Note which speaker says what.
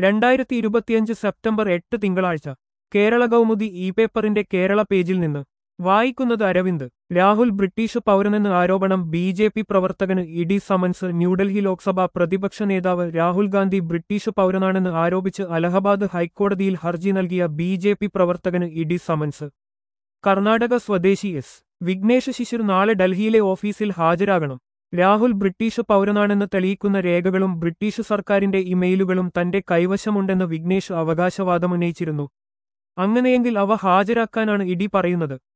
Speaker 1: രണ്ടായിരത്തി ഇരുപത്തിയഞ്ച് സെപ്റ്റംബർ എട്ട് തിങ്കളാഴ്ച കേരള കൗമുദി ഇ പേപ്പറിന്റെ കേരള പേജിൽ നിന്ന് വായിക്കുന്നത് അരവിന്ദ് രാഹുൽ ബ്രിട്ടീഷ് പൗരനെന്ന് ആരോപണം ബി ജെ പി പ്രവർത്തകന് ഇഡി സമൻസ് ന്യൂഡൽഹി ലോക്സഭാ പ്രതിപക്ഷ നേതാവ് രാഹുൽ ഗാന്ധി ബ്രിട്ടീഷ് പൗരനാണെന്ന് ആരോപിച്ച് അലഹബാദ് ഹൈക്കോടതിയിൽ ഹർജി നൽകിയ ബി ജെ പി പ്രവർത്തകന് ഇഡി സമൻസ് കർണാടക സ്വദേശി എസ് വിഘ്നേഷ് ശിശിർ നാളെ ഡൽഹിയിലെ ഓഫീസിൽ ഹാജരാകണം രാഹുൽ ബ്രിട്ടീഷ് പൗരനാണെന്ന് തെളിയിക്കുന്ന രേഖകളും ബ്രിട്ടീഷ് സർക്കാരിന്റെ ഇമെയിലുകളും തന്റെ കൈവശമുണ്ടെന്ന് വിഘ്നേഷ് അവകാശവാദമുന്നയിച്ചിരുന്നു അങ്ങനെയെങ്കിൽ അവ ഹാജരാക്കാനാണ് ഇഡി പറയുന്നത്